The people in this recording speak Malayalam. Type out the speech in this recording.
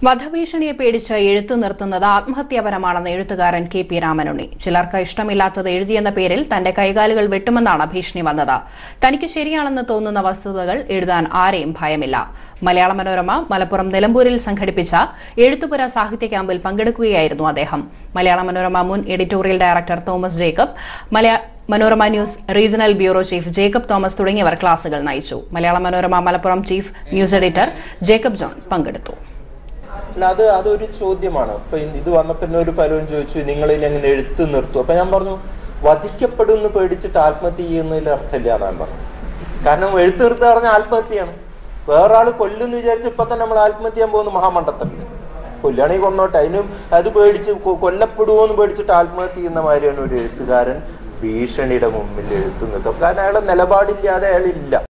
വധഭീഷണിയെ പേടിച്ച് എഴുത്തു നിർത്തുന്നത് ആത്മഹത്യാപരമാണെന്ന് എഴുത്തുകാരൻ കെ പി രാമനുണ്ണി ചിലർക്ക് ഇഷ്ടമില്ലാത്തത് എഴുതിയെന്ന പേരിൽ തന്റെ കൈകാലുകൾ വെട്ടുമെന്നാണ് ഭീഷണി വന്നത് തനിക്ക് ശരിയാണെന്ന് തോന്നുന്ന വസ്തുതകൾ എഴുതാൻ ആരെയും ഭയമില്ല മലയാള മനോരമ മലപ്പുറം നിലമ്പൂരിൽ സംഘടിപ്പിച്ച എഴുത്തുപുര സാഹിത്യ ക്യാമ്പിൽ പങ്കെടുക്കുകയായിരുന്നു അദ്ദേഹം മലയാള മനോരമ മുൻ editorial director Thomas Jacob Malayala Manorama news regional bureau chief Jacob Thomas തുടങ്ങിയവർ ക്ലാസുകൾ നയിച്ചു Malayala Manorama Malappuram chief news editor Jacob John പങ്കെടുത്തു അല്ല അത് അതൊരു ചോദ്യമാണ് ഇപ്പൊ ഇ- ഇത് വന്നപ്പോ എന്നെ ഒരു പലരും ചോദിച്ചു നിങ്ങളിൽ എങ്ങനെ എഴുത്ത് നിർത്തും അപ്പൊ ഞാൻ പറഞ്ഞു വധിക്കപ്പെടുമെന്ന് പേടിച്ചിട്ട് ആത്മഹത്യ ചെയ്യുന്നതിൽ അർത്ഥമില്ല എന്നാണ് പറഞ്ഞു കാരണം എഴുത്ത് നിർത്തുക പറഞ്ഞാൽ ആത്മഹത്യയാണ് വേറെ ആള് കൊല്ലുമെന്ന് വിചാരിച്ച് ഇപ്പൊ തന്നെ നമ്മൾ ആത്മഹത്യ ചെയ്യാൻ പോകുന്ന മഹാമണ്ഡത്തല്ലേ കൊല്ലുകയാണെങ്കിൽ കൊന്നോട്ടെ അതിനും അത് പേടിച്ച് കൊ- കൊല്ലപ്പെടുമോ എന്ന് പേടിച്ചിട്ട് ആത്മഹത്യ ചെയ്യുന്ന മാതിരിയാണ് ഒരു എഴുത്തുകാരൻ ഭീഷണിയുടെ മുമ്പിൽ എഴുത്ത് നിർത്തും കാരണം അയാളെ നിലപാടില്ലാതെ അയാളില്ല